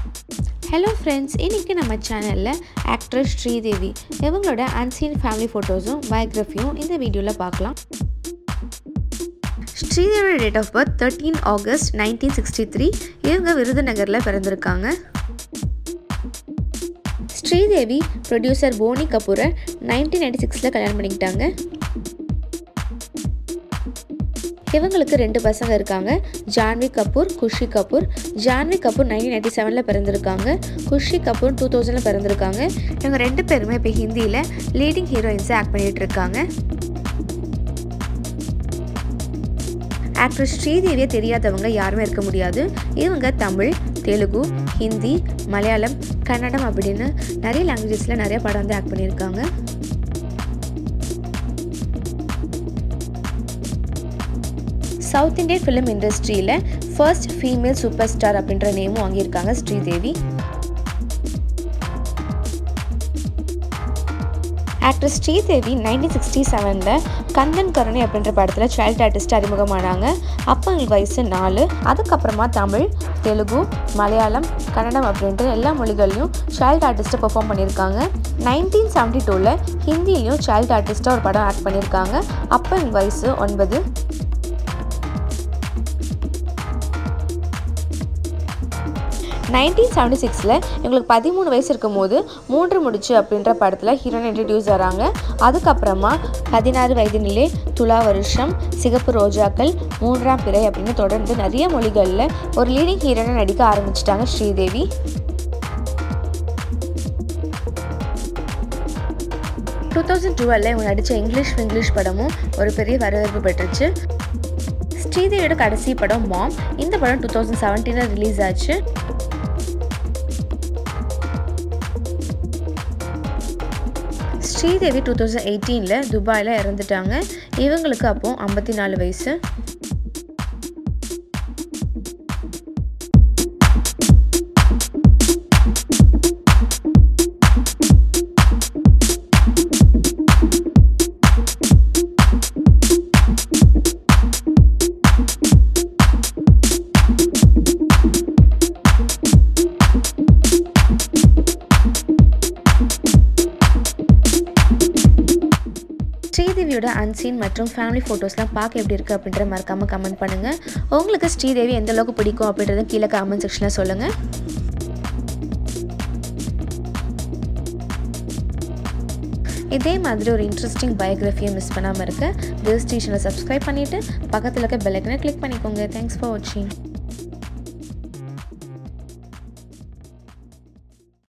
hello friends இன்றைக்கி நம்ம சேனலில் ஆக்ட்ரஸ் ஸ்ரீதேவி இவங்களோட அன்சீன் ஃபேமிலி ஃபோட்டோஸும் பயோக்ராஃபியும் இந்த வீடியோவில் பார்க்கலாம் ஸ்ரீதேவியோட date of birth thirteen August nineteen sixty three இவங்க விருதுநகரில் பிறந்திருக்காங்க ஸ்ரீதேவி ப்ரொடியூசர் போனி கபூரை நைன்டீன் நைன்டி சிக்ஸில் கல்யாணம் பண்ணிக்கிட்டாங்க இவங்களுக்கு ரெண்டு பசங்க இருக்காங்க ஜான்வி கபூர் குஷி கபூர் ஜான்வி கபூர் நைன்டீன் நைன்டி செவனில் பிறந்திருக்காங்க குஷி கபூர் டூ தௌசண்டில் பிறந்திருக்காங்க இவங்க ரெண்டு பேருமே இப்போ ஹிந்தியில் லீடிங் ஹீரோயின்ஸை ஆக்ட் பண்ணிகிட்டு இருக்காங்க ஆக்ட்ரஸ் ஸ்ரீதேவியை தெரியாதவங்க யாருமே இருக்க முடியாது இவங்க தமிழ் தெலுங்கு ஹிந்தி மலையாளம் கன்னடம் அப்படின்னு நிறைய லாங்குவேஜஸில் நிறைய படம் வந்து ஆக்ட் பண்ணியிருக்காங்க சவுத் இந்தியன் ஃபிலிம் இண்டஸ்ட்ரியில் ஃபர்ஸ்ட் ஃபீமேல் சூப்பர் ஸ்டார் அப்படின்ற நேமும் வாங்கியிருக்காங்க Sridevi actress Sridevi nineteen sixty செவனில் கந்தன் கருணை அப்படின்ற படத்தில் சைல்ட் ஆர்டிஸ்ட் அறிமுகமானாங்க அப்போ அவங்களுக்கு வயசு நாலு அதுக்கப்புறமா தமிழ் தெலுங்கு மலையாளம் கன்னடம் அப்படின்ட்டு எல்லா மொழிகள்லையும் சைல்ட் ஆர்டிஸ்ட்டை பெர்ஃபார்ம் பண்ணியிருக்காங்க நைன்டீன் செவன்டி டூவில் ஹிந்திலையும் சைல்ட் ஆர்டிஸ்ட்டாக ஒரு படம் ஆக்ட் பண்ணியிருக்காங்க அப்போ எங்கள் வயசு ஒன்பது நைன்டீன் செவன்டி சிக்ஸில் இவங்களுக்கு பதிமூணு வயசு இருக்கும் போது மூன்று முடிச்சு அப்படின்ற படத்தில் ஹீரோயின் இன்ட்ரடியூஸ் ஆகிறாங்க அதுக்கப்புறமா பதினாறு வயதினிலே துலா வருஷம் சிகப்பு ரோஜாக்கள் மூன்றாம் பிறை அப்படின்னு தொடர்ந்து நிறைய மொழிகளில் ஒரு லீடிங் ஹீரோயினை நடிக்க ஆரம்பிச்சிட்டாங்க ஸ்ரீதேவி டூ தௌசண்ட் டுவெலில் இவங்க நடித்த இங்கிலீஷ் இங்கிலீஷ் படமும் ஒரு பெரிய வரவேற்பு பெற்றுச்சு ஸ்ரீதேவியோட கடைசி படம் மாம் இந்த படம் டூ தௌசண்ட் செவன்டீனில் ரிலீஸ் ஆச்சு ஸ்ரீதேவி டூ தௌசண்ட் எயிட்டீனில் துபாயில் இறந்துட்டாங்க இவங்களுக்கு அப்போ ஐம்பத்தி நாலு வயசு ஸ்ரீதேவியோட அன்சீன் மற்றும் ஃபேமிலி ஃபோட்டோஸ்லாம் பார்க்க எப்படி இருக்குது அப்படின்றத மறக்காமல் கமெண்ட் பண்ணுங்கள் உங்களுக்கு ஸ்ரீதேவி எந்த அளவுக்கு பிடிக்கும் அப்படின்றத கீழே கமெண்ட் செக்ஷனில் சொல்லுங்கள் இதே மாதிரி ஒரு இன்ட்ரெஸ்டிங் பயோகிராஃபியை மிஸ் பண்ணாமல் இருக்க தில் ஸ்டேஷனை சப்ஸ்கிரைப் பண்ணிவிட்டு பக்கத்தில் இருக்க பெல்லைக்கனை கிளிக் பண்ணிக்கோங்க தேங்க்ஸ் ஃபார் வாட்சிங்